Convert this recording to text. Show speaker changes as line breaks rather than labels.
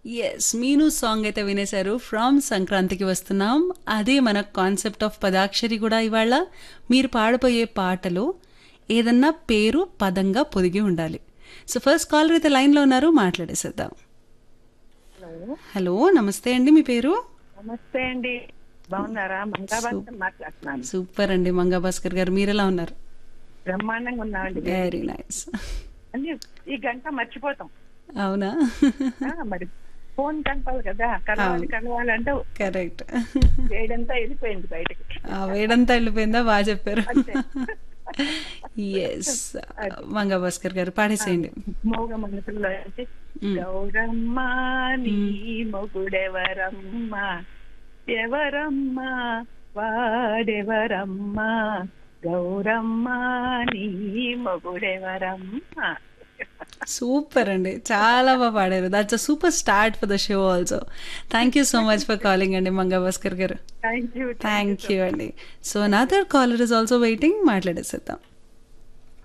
Yes మీను song అయితే వినేశారు from సంక్రాంతికి వస్తున్నాం అదే మన కాన్సెప్ట్ ఆఫ్ పదాక్షరి కూడా ఇవాళ మీరు పాడబోయే పాటలో ఏదన్నా పేరు పదంగా పొదిగి ఉండాలి సో ఫస్ట్ కాలర్ అయితే లైన్లో ఉన్నారు మాట్లాడేసేద్దాం
హలో
హలో నమస్తే అండి మీ పేరు
నమస్తే అండి బాగున్నారా మంగాబాద్ మాట్లాడుతున్నాను
సూపర్ అండి మంగా భాస్కర్ గారు మీరు ఎలా ఉన్నారు
బ్రహ్మాండంగా ఉన్నామండి
వెరీ నైస్
అన్ని ఈ గంట మర్చిపోతాం
అవునా
ఆ, మరి ఫోన్ కనపాలి కదా కలవాలి కలవాలంటే
కరెక్ట్
వేడంతా వెళ్ళిపోయింది బయటకి
వేడంతా వెళ్ళిపోయిందా బాగా చెప్పారు
అంతే.
ఎస్ మంగా భాస్కర్ గారు పాడేసేయండి
మోగ మనసులో అంటే గౌరమ్మ నీ మొగుడెవరమ్మ ఎవరమ్మ వాడెవరమ్మ గౌరమ్మ నీ మొగుడెవరమ్మ
సూపర్ అండి చాలా బాగా పాడారు that's a super start for the show also thank you so much for calling అండి Manga Bhaskar garu
thank you
thank you అండి so another caller is also waiting మాట్లాడేసేద్దాం